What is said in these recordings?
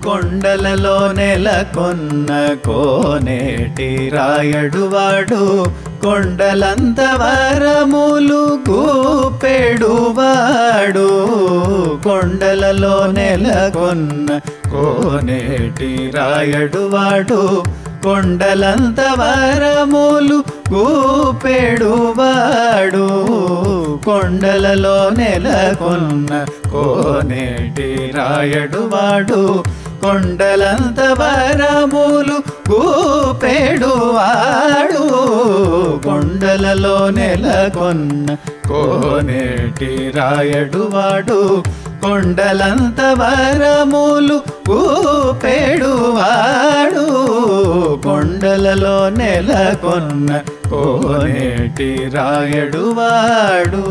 కొండలలో నెలకొన్న కోనేటి రాయడువాడు కొండలంత వరములు కూపెడువాడు కొండలలో నెలకొన్న కోనేటి రాయడువాడు కొండలంత వరములు కూపెడువాడు కొండలలో నెలకొన్న కోనేటి రాయడువాడు కొండలంత వరములు కూపెడువాడు కొండలలో నెలకొన్న కోనేటి రాయడువాడు కొండలంత వరములు కూపెడువాడు కొండలలో నెలకొన్న కోనేటి రాయడువాడు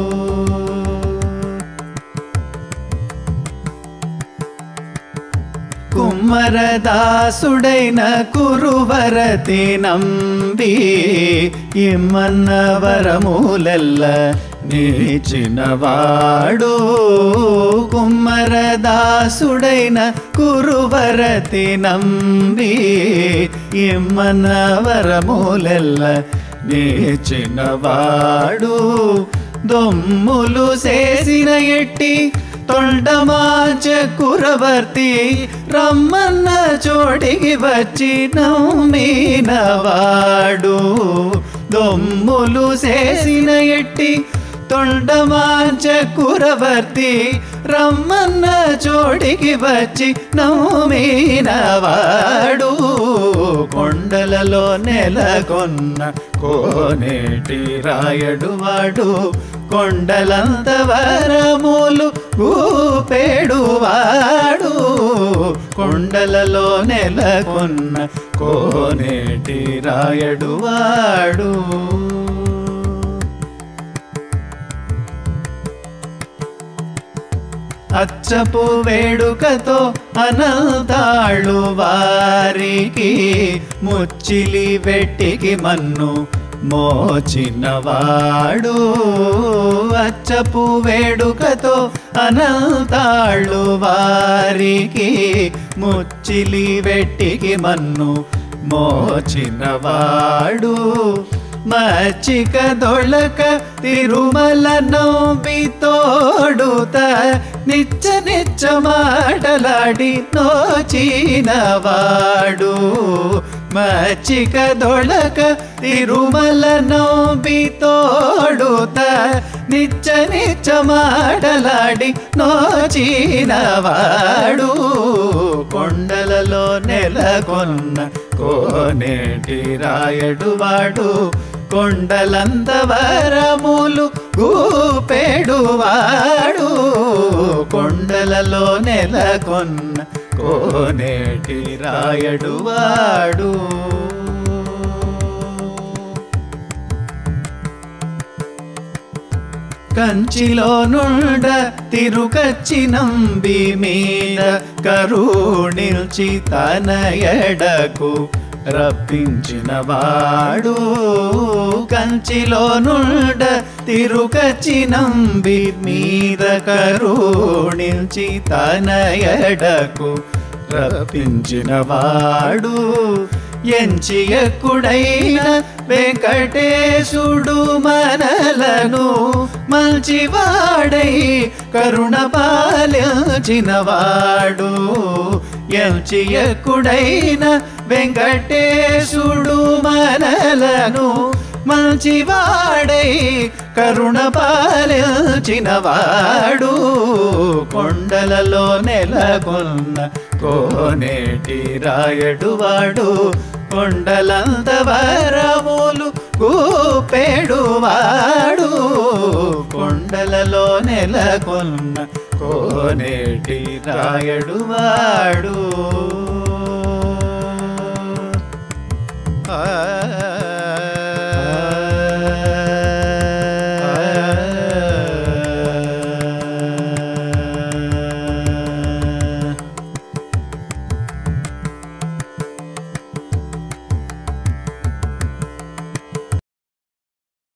కుమ్మరదాసుడైన కురువరతి నంబి ఇమ్మన్న వరములెల్ల నీచినవాడు కుమ్మరదాసుడైన కురువరతి నంబి ఇమ్మన్న వరములెల్ల నీచినవాడు దొమ్ములు చేసిన ఎట్టి తొండమాచ కురవర్తి రమ్మన్న చోటికి వచ్చి నమ్మినవాడు దొమ్ములు చేసిన ఎట్టి తొండమాంచ కురవర్తి రమ్మన్న చోటికి వచ్చి నమ్మినవాడు కొండలలో నెలకొన్న కోనేటి రాయడువాడు కొండలంత వరములు ఊపేడువాడు కొండలలో నెలకొన్న కోనేటి రాయడువాడు అచ్చపు వేడుకతో అనంతాళ్ళు వారికి ముచ్చిలి వెట్టికి మన్ను మోచినవాడు అచ్చపు వేడుకతో అనంతాళ్ళు వారికి ముచ్చిలి వెట్టికి మన్ను మోచినవాడు మచ్చిక దొళక తిరుమల నోబి తోడుత నిచ్చ నిచ్చ మాటలాడి నోచినవాడు మచ్చిక దొళక తిరుమల నోబి తోడుత నిచ్చ నిచ్చ మాటలాడి నోచినవాడు కొండలలో నెలకొన్న కోనేటి రాయడువాడు కొండలంత వరములు గూపెడువాడు కొండలలో నెలకొన్న కోనేటి రాయడువాడు కంచిలో నుండ తిరుకచ్చి నంబి మీద కరుణిల్చి తన ఎడకు రప్పించిన వాడు కంచిలో నుండ తిరుకచ్చి నంబి మీద కరుణిల్చి తన ఎడకు రప్పించిన వాడు ఎంచియకుడైన వెంకటేశుడు మనలను మంచివాడై కరుణ పాలించినవాడు ఎంచియకుడైన వెంకటేశుడు మనలను మంచివాడై కరుణ పాలించినవాడు కొండలలో నెలకొన్న కోనేటి రాయడువాడు కొండలంత వరములు కూపెడువాడు కొండలలో నెలకొన్న కోనేటి రాయడువాడు ఆ